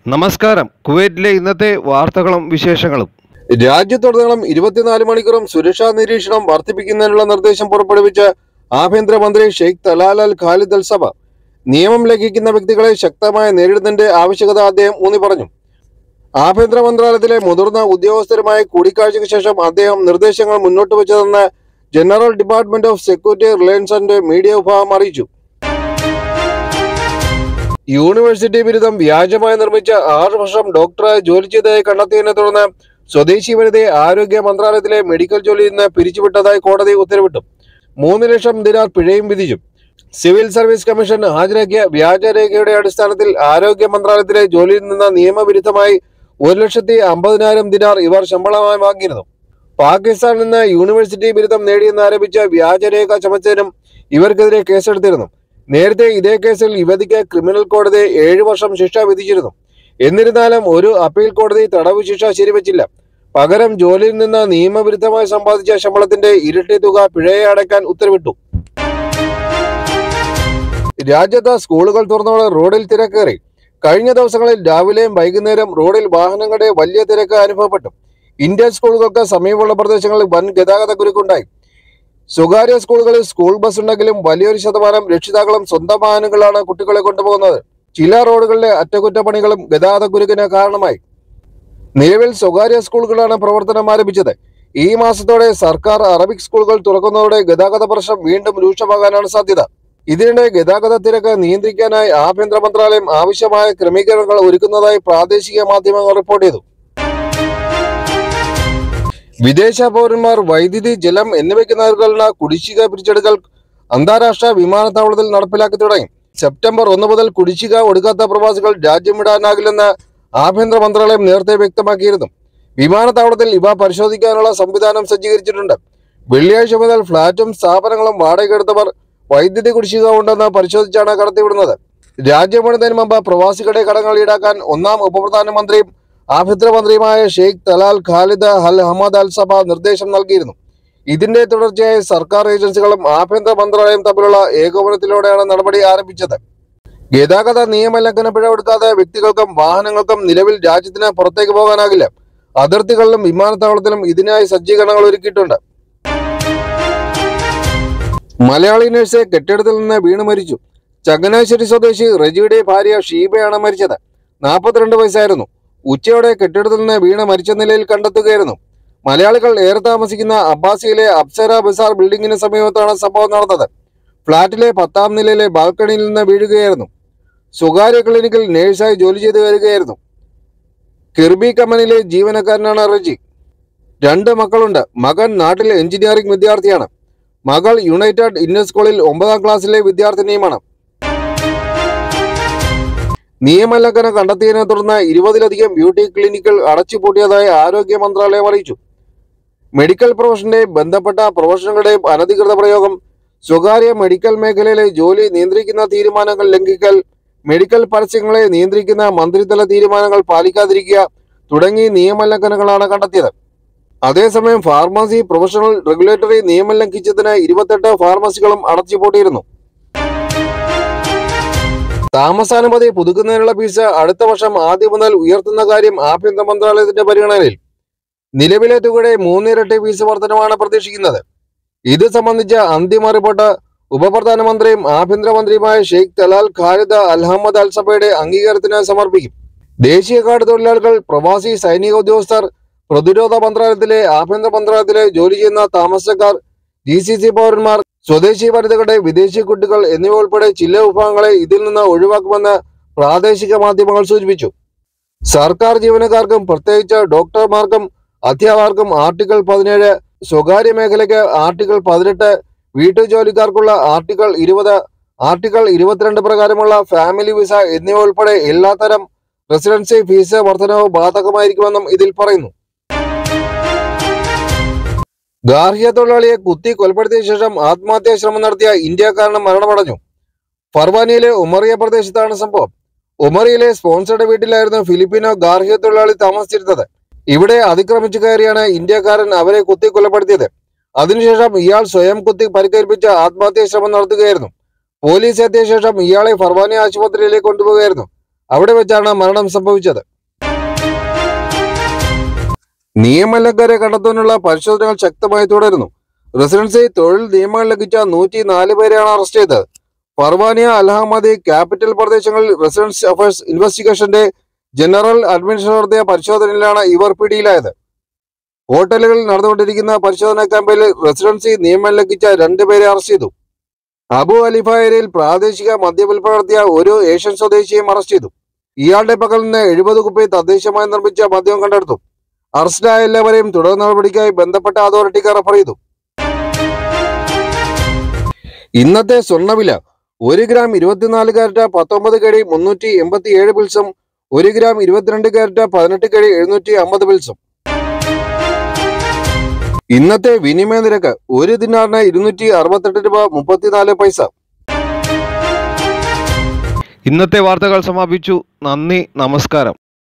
നമസ്കാരം കുവൈറ്റിലെ ഇന്നത്തെ വാർത്തകളും വിശേഷങ്ങളും രാജ്യത്തുടനീളം ഇരുപത്തിനാല് മണിക്കൂറും സുരക്ഷാ നിരീക്ഷണം വർദ്ധിപ്പിക്കുന്നതിനുള്ള നിർദ്ദേശം പുറപ്പെടുവിച്ച ആഭ്യന്തരമന്ത്രി Sheikh Talal al Khalid al Sabah നിയമം ലംഘിക്കുന്ന വ്യക്തികളെ ശക്തമായി നേരിടുന്നതിന്റെ ആവശ്യകത അദ്ദേഹം ഊന്നി പറഞ്ഞു ആഭ്യന്തര മന്ത്രാലയത്തിലെ മുതിർന്ന ഉദ്യോഗസ്ഥരുമായി കൂടിക്കാഴ്ചയ്ക്ക് ശേഷം അദ്ദേഹം നിർദ്ദേശങ്ങൾ മുന്നോട്ട് വെച്ചതെന്ന് general department of security reliance and media വിഭാഗം അറിയിച്ചു യൂണിവേഴ്സിറ്റി ബിരുദം വ്യാജമായി നിർമ്മിച്ച ആറ് വർഷം ഡോക്ടറായി ജോലി ചെയ്തതായി കണ്ടെത്തിയതിനെ തുടർന്ന് സ്വദേശി വനിതയെ ആരോഗ്യ മന്ത്രാലയത്തിലെ മെഡിക്കൽ ജോലിയിൽ നിന്ന് പിരിച്ചുവിട്ടതായി കോടതി ഉത്തരവിട്ടു മൂന്ന് ലക്ഷം ദിനാർ പിഴയും വിധിച്ചു സിവിൽ സർവീസ് കമ്മീഷൻ ഹാജരാക്കിയ വ്യാജരേഖയുടെ അടിസ്ഥാനത്തിൽ ആരോഗ്യ മന്ത്രാലയത്തിലെ ജോലിയിൽ നിന്ന് നിയമവിരുദ്ധമായി ഒരു ലക്ഷത്തി അമ്പതിനായിരം ദിനാർ ഇവർ ശമ്പളമായി വാങ്ങിയിരുന്നു പാകിസ്ഥാനിൽ നിന്ന് യൂണിവേഴ്സിറ്റി ബിരുദം നേടിയെന്ന് ആരോപിച്ച വ്യാജരേഖ ചമച്ചതിനും ഇവർക്കെതിരെ കേസെടുത്തിരുന്നു നേരത്തെ ഇതേ കേസിൽ യുവതിക്ക് ക്രിമിനൽ കോടതി ഏഴു വർഷം ശിക്ഷ വിധിച്ചിരുന്നു എന്നിരുന്നാലും ഒരു അപ്പീൽ കോടതി തടവ് ശിക്ഷ ശരിവച്ചില്ല പകരം ജോലിയിൽ നിന്ന് നിയമവിരുദ്ധമായി സമ്പാദിച്ച ശമ്പളത്തിന്റെ ഇരട്ടി തുക പിഴയെ അടയ്ക്കാൻ ഉത്തരവിട്ടു രാജ്യത്ത് സ്കൂളുകൾ തുറന്നതോടെ റോഡിൽ തിരക്കേറി കഴിഞ്ഞ ദിവസങ്ങളിൽ രാവിലെയും വൈകുന്നേരം റോഡിൽ വാഹനങ്ങളുടെ വലിയ തിരക്ക് അനുഭവപ്പെട്ടു ഇന്ത്യൻ സ്കൂളുകൾക്ക് സമീപമുള്ള പ്രദേശങ്ങളിൽ വൻ ഗതാഗത കുരുക്കുണ്ടായി സ്വകാര്യ സ്കൂളുകളിൽ സ്കൂൾ ബസ് ഉണ്ടെങ്കിലും വലിയൊരു ശതമാനം രക്ഷിതാക്കളും സ്വന്തം വാഹനങ്ങളാണ് കുട്ടികളെ കൊണ്ടുപോകുന്നത് ചില റോഡുകളിലെ അറ്റകുറ്റപ്പണികളും ഗതാഗത കുരുക്കിന് കാരണമായി നിലവിൽ സ്വകാര്യ സ്കൂളുകളാണ് പ്രവർത്തനം ആരംഭിച്ചത് ഈ മാസത്തോടെ സർക്കാർ അറബിക് സ്കൂളുകൾ തുറക്കുന്നതോടെ ഗതാഗത പ്രശ്നം വീണ്ടും രൂക്ഷമാകാനാണ് സാധ്യത ഇതിനിടെ ഗതാഗത തിരക്ക് നിയന്ത്രിക്കാനായി ആഭ്യന്തര മന്ത്രാലയം ആവശ്യമായ ക്രമീകരണങ്ങൾ ഒരുക്കുന്നതായി പ്രാദേശിക മാധ്യമങ്ങൾ റിപ്പോർട്ട് ചെയ്തു വിദേശ പൗരന്മാർ വൈദ്യുതി ജലം എന്നിവയ്ക്ക് നൽകുന്ന കുടിശ്ശിക പിരിച്ചെടുക്കൽ അന്താരാഷ്ട്ര വിമാനത്താവളത്തിൽ നടപ്പിലാക്കി തുടങ്ങി സെപ്റ്റംബർ ഒന്ന് മുതൽ കുടിശ്ശിക ഒടുക്കാത്ത പ്രവാസികൾ രാജ്യം വിടാനാകില്ലെന്ന് ആഭ്യന്തര മന്ത്രാലയം നേരത്തെ വ്യക്തമാക്കിയിരുന്നു വിമാനത്താവളത്തിൽ ഇവ പരിശോധിക്കാനുള്ള സംവിധാനം സജ്ജീകരിച്ചിട്ടുണ്ട് വെള്ളിയാഴ്ച മുതൽ ഫ്ളാറ്റും സ്ഥാപനങ്ങളും വാടകയെടുത്തവർ വൈദ്യുതി കുടിശ്ശിക ഉണ്ടെന്ന് പരിശോധിച്ചാണ് കടത്തിവിടുന്നത് രാജ്യം വിടുന്നതിന് മുമ്പ് പ്രവാസികളുടെ കടങ്ങൾ ഈടാക്കാൻ ഒന്നാം ഉപപ്രധാനമന്ത്രിയും ആഭ്യന്തരമന്ത്രിയുമായ Sheikh Talal Khalid al Hamad al Sabah നിർദ്ദേശം നൽകിയിരുന്നു ഇതിന്റെ തുടർച്ചയായി സർക്കാർ ഏജൻസികളും ആഭ്യന്തര മന്ത്രാലയം തമ്മിലുള്ള ഏകോപനത്തിലൂടെയാണ് നടപടി ആരംഭിച്ചത് ഗതാഗത നിയമലംഘന പിഴവെടുക്കാതെ വ്യക്തികൾക്കും വാഹനങ്ങൾക്കും നിലവിൽ രാജ്യത്തിന് പുറത്തേക്ക് പോകാനാകില്ല അതിർത്തികളിലും വിമാനത്താവളത്തിലും ഇതിനായി സജ്ജീകരണങ്ങൾ ഒരുക്കിയിട്ടുണ്ട് മലയാളി നഴ്സ് കെട്ടിടത്തിൽ നിന്ന് വീണ് മരിച്ചു ചങ്ങനാശ്ശേരി സ്വദേശി റജിയുടെ ഭാര്യ ഷീബയാണ് മരിച്ചത് നാൽപ്പത്തിരണ്ട് വയസ്സായിരുന്നു ഉച്ചയോടെ കെട്ടിടത്തിൽ നിന്ന് വീണ് മരിച്ച നിലയിൽ കണ്ടെത്തുകയായിരുന്നു മലയാളികൾ ഏറെ താമസിക്കുന്ന അബ്ബാസിയിലെ അപ്സര ബസാർ ബിൽഡിംഗിന് സമീപത്താണ് സംഭവം നടന്നത് ഫ്ളാറ്റിലെ പത്താം നിലയിലെ ബാൽക്കണിയിൽ നിന്ന് വീഴുകയായിരുന്നു സ്വകാര്യ ക്ലിനിക്കിൽ നേഴ്സായി ജോലി ചെയ്തു വരികയായിരുന്നു കിർബി കമ്പനിയിലെ ജീവനക്കാരനാണ് റജി രണ്ട് മക്കളുണ്ട് മകൻ നാട്ടിലെ എഞ്ചിനീയറിംഗ് വിദ്യാർത്ഥിയാണ് മകൾ യുണൈറ്റഡ് ഇന്ത്യൻ സ്കൂളിൽ ഒമ്പതാം ക്ലാസ്സിലെ വിദ്യാർത്ഥിനിയുമാണ് നിയമലംഘനം കണ്ടെത്തിയതിനെ തുടർന്ന് ഇരുപതിലധികം ബ്യൂട്ടി ക്ലിനിക്കുകൾ അടച്ചുപൂട്ടിയതായി ആരോഗ്യ മന്ത്രാലയം അറിയിച്ചു മെഡിക്കൽ പ്രൊഫഷന്റെയും ബന്ധപ്പെട്ട പ്രൊഫഷനുകളുടെയും അനധികൃത പ്രയോഗം സ്വകാര്യ മെഡിക്കൽ മേഖലയിലെ ജോലി നിയന്ത്രിക്കുന്ന തീരുമാനങ്ങൾ ലംഘിക്കൽ മെഡിക്കൽ പരസ്യങ്ങളെ നിയന്ത്രിക്കുന്ന മന്ത്രിതല തീരുമാനങ്ങൾ പാലിക്കാതിരിക്കുക തുടങ്ങി നിയമലംഘനങ്ങളാണ് കണ്ടെത്തിയത് അതേസമയം ഫാർമസി പ്രൊഫഷണൽ റെഗുലേറ്ററി നിയമം ലംഘിച്ചതിന് ഇരുപത്തെട്ട് ഫാർമസികളും അടച്ചുപൂട്ടിയിരുന്നു താമസാനുമതി പുതുക്കുന്നതിനുള്ള ഫീസ് അടുത്ത വർഷം ആദ്യം മുതൽ ഉയർത്തുന്ന കാര്യം ആഭ്യന്തര മന്ത്രാലയത്തിന്റെ പരിഗണനയിൽ നിലവിലെ തുകയുടെ മൂന്നിരട്ടി ഫീസ് വർധനമാണ് പ്രതീക്ഷിക്കുന്നത് ഇത് സംബന്ധിച്ച അന്തിമ റിപ്പോർട്ട് ഉപപ്രധാനമന്ത്രിയും ആഭ്യന്തരമന്ത്രിയുമായ Sheikh Talal Khalid al Hamad al സഭയുടെ അംഗീകാരത്തിന് സമർപ്പിക്കും ദേശീയ കാർഡ് തൊഴിലാളികൾ പ്രവാസി സൈനിക ഉദ്യോഗസ്ഥർ പ്രതിരോധ മന്ത്രാലയത്തിലെ ആഭ്യന്തര മന്ത്രാലയത്തിലെ ജോലി ചെയ്യുന്ന താമസക്കാർ ജി സി സി പൗരന്മാർ സ്വദേശി വനിതകളുടെ വിദേശി കുട്ടികൾ എന്നിവ ഉൾപ്പെടെ ചില വിഭാഗങ്ങളെ ഇതിൽ നിന്ന് ഒഴിവാക്കുമെന്ന് പ്രാദേശിക മാധ്യമങ്ങൾ സൂചിപ്പിച്ചു സർക്കാർ ജീവനക്കാർക്കും പ്രത്യേകിച്ച് ഡോക്ടർമാർക്കും അധ്യാപകർക്കും ആർട്ടിക്കിൾ പതിനേഴ് സ്വകാര്യ മേഖലയ്ക്ക് ആർട്ടിക്കിൾ പതിനെട്ട് വീട്ടുജോലിക്കാർക്കുള്ള ആർട്ടിക്കിൾ ഇരുപത് ആർട്ടിക്കിൾ ഇരുപത്തിരണ്ട് പ്രകാരമുള്ള ഫാമിലി വിസ എന്നിവ ഉൾപ്പെടെ എല്ലാത്തരം റെസിഡൻസി ഫീസ് വർധനവ് ബാധകമായിരിക്കുമെന്നും ഇതിൽ പറയുന്നു ഗാർഹിക തൊഴിലാളിയെ കുത്തി കൊലപ്പെടുത്തിയ ശേഷം ആത്മഹത്യാ ശ്രമം നടത്തിയ ഇന്ത്യക്കാരന് മരണമടഞ്ഞു ഫർവാനിയിലെ ഉമറിയ പ്രദേശത്താണ് സംഭവം ഉമറിയിലെ സ്പോൺസറുടെ വീട്ടിലായിരുന്നു ഫിലിപ്പിനോ ഗാർഹിക തൊഴിലാളി താമസിച്ചിരുന്നത് ഇവിടെ അതിക്രമിച്ചു കയറിയാണ് ഇന്ത്യക്കാരൻ അവരെ കുത്തി കൊലപ്പെടുത്തിയത് അതിനുശേഷം ഇയാൾ സ്വയം കുത്തി പരിക്കേൽപ്പിച്ച് ആത്മഹത്യാ ശ്രമം നടത്തുകയായിരുന്നു പോലീസ് എത്തിയ ശേഷം ഇയാളെ ഫർവാനി ആശുപത്രിയിലേക്ക് കൊണ്ടുപോകുകയായിരുന്നു അവിടെ വെച്ചാണ് മരണം സംഭവിച്ചത് നിയമലംഘരെ കണ്ടെത്താനുള്ള പരിശോധനകൾ ശക്തമായി തുടരുന്നു റെസിഡൻസി തൊഴിൽ നിയമങ്ങൾ ലംഘിച്ച നൂറ്റി നാല് പേരെയാണ് അറസ്റ്റ് ചെയ്തത് ഫർവാനിയ അലഹമ്മദി ക്യാപിറ്റൽ പ്രദേശങ്ങളിൽ റെസിഡൻസ് അഫയേഴ്സ് ഇൻവെസ്റ്റിഗേഷന്റെ ജനറൽ അഡ്മിനിസ്ട്രേറ്റർ നടത്തിയ പരിശോധനയിലാണ് ഇവർ പിടിയിലായത് ഹോട്ടലുകളിൽ നടന്നുകൊണ്ടിരിക്കുന്ന പരിശോധനാ ക്യാമ്പിൽ റെസിഡൻസി നിയമം ലംഘിച്ച രണ്ടുപേരെ അറസ്റ്റ് ചെയ്തു അബു അലിഫ ഏരിയയിൽ പ്രാദേശിക മദ്യവിൽപ്പന നടത്തിയ ഒരു ഏഷ്യൻ സ്വദേശിയെയും അറസ്റ്റ് ചെയ്തു ഇയാളുടെ പക്കൽ നിന്ന് എഴുപത് കുപ്പി തദ്ദേശമായി നിർമ്മിച്ച മദ്യം കണ്ടെടുത്തു അറസ്റ്റിലായ എല്ലാവരെയും തുടർ നടപടിക്കായി ബന്ധപ്പെട്ട അതോറിറ്റിക്ക് റഫർ ചെയ്തു ഇന്നത്തെ സ്വർണ്ണവില ഒരു ഗ്രാം ഇരുപത്തിനാല് കാരറ്റ് പത്തൊമ്പത് കടി മുന്നൂറ്റി എൺപത്തി ഏഴ് പിൽസും ഒരു ഗ്രാം ഇരുപത്തിരണ്ട് കാരറ്റ് പതിനെട്ട് കടി എഴുന്നൂറ്റി അമ്പത് പിൽസും ഇന്നത്തെ വിനിമയ നിരക്ക് ഒരു ദിനാറിന് ഇരുന്നൂറ്റി അറുപത്തെട്ട് രൂപ മുപ്പത്തിനാല് പൈസ ഇന്നത്തെ വാർത്തകൾ സമാപിച്ചു നന്ദി നമസ്കാരം